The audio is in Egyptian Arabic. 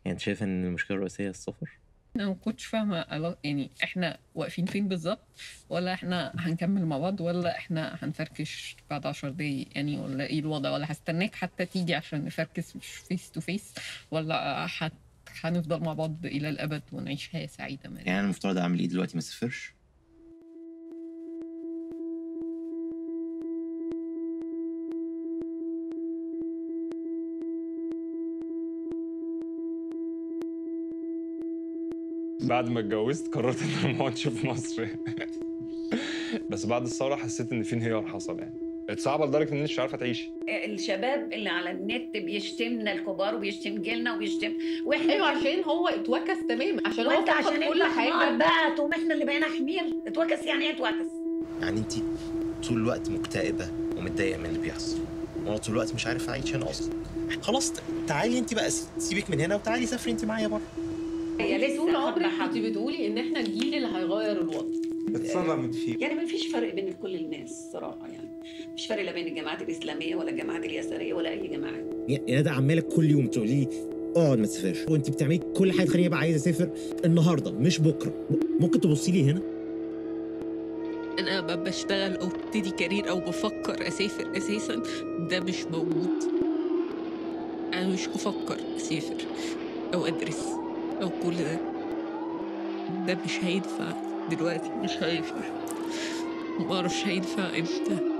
يعني انت شايف ان المشكله الرئيسيه السفر انا ما كنتش فاهمه علا- يعني احنا واقفين فين بالظبط ولا احنا هنكمل مع بعض ولا احنا هنفركش بعد 10 دقايق يعني ولا ايه الوضع ولا هستناك حتى تيجي عشان نفركش مش فيس تو فيس ولا هت هنفضل مع بعض الى الابد ونعيش حياه سعيده مريم يعني انا المفترض اعمل ايه دلوقتي ما اسافرش بعد ما اتجوزت قررت ان انا ما اقعدش في مصر بس بعد الثوره حسيت ان في انهيار حصل يعني بقت صعبه لدرجه ان انت مش عارفه تعيشي الشباب اللي على النت بيشتمنا الكبار وبيشتم جيلنا وبيشتم واحنا ايوه عشان هو اتوكس تماما عشان هو وانت فقد عشان كل انت حمار حاجه بقى تقوم احنا اللي بقينا حمير اتوكس يعني ايه اتوكس يعني انت طول الوقت مكتئبه ومتضايقه من اللي بيحصل وانا طول الوقت مش عارف اعيش هنا اصلا خلاص تعالي انت بقى سيبك من هنا وتعالي سافري انت معايا بره هي لسه طول حبة عمرك حبة. كنت بتقولي ان احنا الجيل اللي هيغير الوضع اتصدمت فيه يعني ما فيش فرق بين كل الناس صراحه يعني مش فرق لا بين الجماعات الاسلاميه ولا الجماعات اليساريه ولا اي جماعه يا ندى عماله كل يوم تقولي لي اقعد ما تسافرش وانت بتعملي كل حاجه تخليني ابقى عايز اسافر النهارده مش بكره ممكن تبصي لي هنا انا ب- بشتغل او ابتدي كارير او بفكر اسافر اساسا ده مش موجود انا مش بفكر اسافر او ادرس او كل ده ده مش هينفع دلوقتي مش هينفع معرفش هينفع امتى